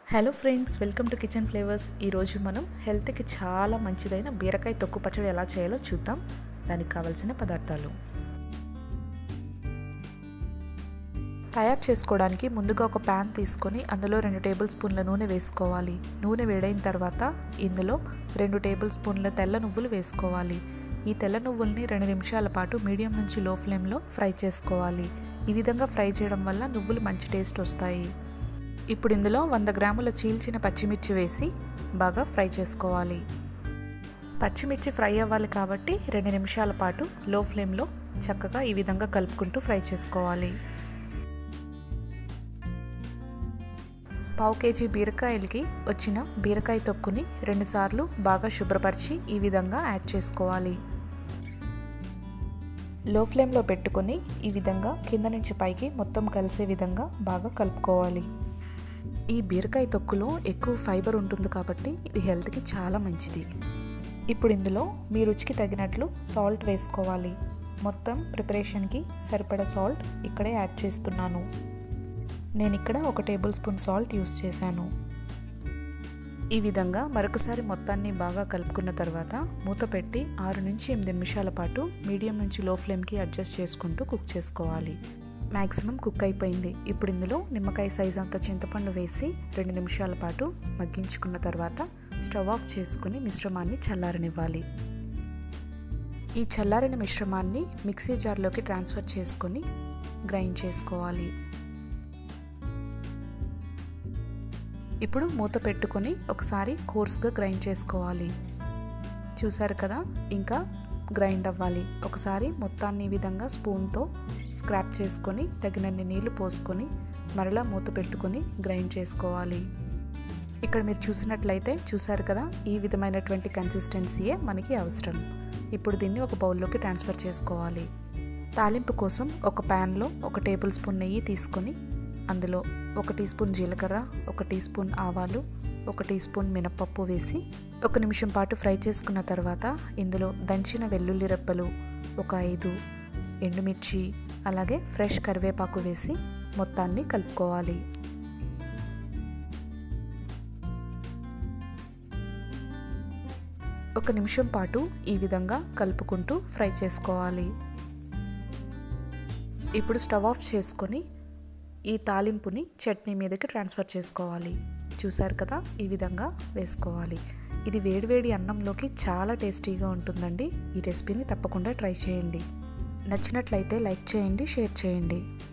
hello friends welcome to kitchen flavours ఈరోజు మనం హెల్త్కి చాలా మంచిదైన బీరకాయ తొక్కు పచ్చడి ఎలా చేయాలో చూద్దాం దానికి కావాల్సిన పదార్థాలు తయారు చేసుకోవడానికి ముందుగా ఒక ప్యాన్ తీసుకొని అందులో రెండు టేబుల్ స్పూన్ల నూనె వేసుకోవాలి నూనె వేడైన తర్వాత ఇందులో రెండు టేబుల్ స్పూన్ల తెల్ల నువ్వులు వేసుకోవాలి ఈ తెల్ల నువ్వుల్ని రెండు నిమిషాల పాటు మీడియం నుంచి లో ఫ్లేమ్లో ఫ్రై చేసుకోవాలి ఈ విధంగా ఫ్రై చేయడం వల్ల నువ్వులు మంచి టేస్ట్ వస్తాయి ఇప్పుడు ఇందులో వంద గ్రాముల చీల్చిన పచ్చిమిర్చి వేసి బాగా ఫ్రై చేసుకోవాలి పచ్చిమిర్చి ఫ్రై అవ్వాలి కాబట్టి రెండు నిమిషాల పాటు లో ఫ్లేమ్లో చక్కగా ఈ విధంగా కలుపుకుంటూ ఫ్రై చేసుకోవాలి పావు కేజీ బీరకాయలకి వచ్చిన బీరకాయ తొక్కుని రెండుసార్లు బాగా శుభ్రపరిచి ఈ విధంగా యాడ్ చేసుకోవాలి లో ఫ్లేమ్లో పెట్టుకొని ఈ విధంగా కింద నుంచి పైకి మొత్తం కలిసే విధంగా బాగా కలుపుకోవాలి ఈ బీరకాయ తొక్కులో ఎక్కువ ఫైబర్ ఉంటుంది కాబట్టి ఇది హెల్త్కి చాలా మంచిది ఇప్పుడు ఇందులో మీ రుచికి తగినట్లు సాల్ట్ వేసుకోవాలి మొత్తం ప్రిపరేషన్కి సరిపడా సాల్ట్ ఇక్కడే యాడ్ చేస్తున్నాను నేను ఇక్కడ ఒక టేబుల్ స్పూన్ సాల్ట్ యూస్ చేశాను ఈ విధంగా మరొకసారి మొత్తాన్ని బాగా కలుపుకున్న తర్వాత మూత పెట్టి ఆరు నుంచి ఎనిమిది నిమిషాల పాటు మీడియం నుంచి లో ఫ్లేమ్కి అడ్జస్ట్ చేసుకుంటూ కుక్ చేసుకోవాలి మ్యాక్సిమం కుక్ అయిపోయింది ఇప్పుడు ఇందులో నిమ్మకాయ సైజ్ అంత చింతపండు వేసి రెండు నిమిషాల పాటు మగ్గించుకున్న తర్వాత స్టవ్ ఆఫ్ చేసుకుని మిశ్రమాన్ని చల్లారనివ్వాలి ఈ చల్లారిన మిశ్రమాన్ని మిక్సీ జార్లోకి ట్రాన్స్ఫర్ చేసుకొని గ్రైండ్ చేసుకోవాలి ఇప్పుడు మూత పెట్టుకొని ఒకసారి కోర్స్గా గ్రైండ్ చేసుకోవాలి చూసారు కదా ఇంకా గ్రైండ్ అవ్వాలి ఒకసారి మొత్తాన్ని ఈ విధంగా స్పూన్తో స్క్రాప్ చేసుకొని తగినన్ని నీళ్లు పోసుకొని మరలా మూత పెట్టుకొని గ్రైండ్ చేసుకోవాలి ఇక్కడ మీరు చూసినట్లయితే చూసారు కదా ఈ విధమైనటువంటి కన్సిస్టెన్సీయే మనకి అవసరం ఇప్పుడు దీన్ని ఒక బౌల్లోకి ట్రాన్స్ఫర్ చేసుకోవాలి తాలింపు కోసం ఒక ప్యాన్లో ఒక టేబుల్ స్పూన్ నెయ్యి తీసుకొని అందులో ఒక టీ స్పూన్ జీలకర్ర ఒక టీ స్పూన్ ఆవాలు ఒక టీ స్పూన్ మినప్పప్పు వేసి ఒక నిమిషం పాటు ఫ్రై చేసుకున్న తర్వాత ఇందులో దంచిన వెల్లుల్లి రెప్పలు ఒక ఐదు ఎండుమిర్చి అలాగే ఫ్రెష్ కరివేపాకు వేసి మొత్తాన్ని కలుపుకోవాలి ఒక నిమిషం పాటు ఈ విధంగా కలుపుకుంటూ ఫ్రై చేసుకోవాలి ఇప్పుడు స్టవ్ ఆఫ్ చేసుకొని ఈ తాలింపుని చట్నీ మీదకి ట్రాన్స్ఫర్ చేసుకోవాలి చూసారు కదా ఈ విధంగా వేసుకోవాలి ఇది వేడివేడి అన్నంలోకి చాలా టేస్టీగా ఉంటుందండి ఈ రెసిపీని తప్పకుండా ట్రై చేయండి నచ్చినట్లయితే లైక్ చేయండి షేర్ చేయండి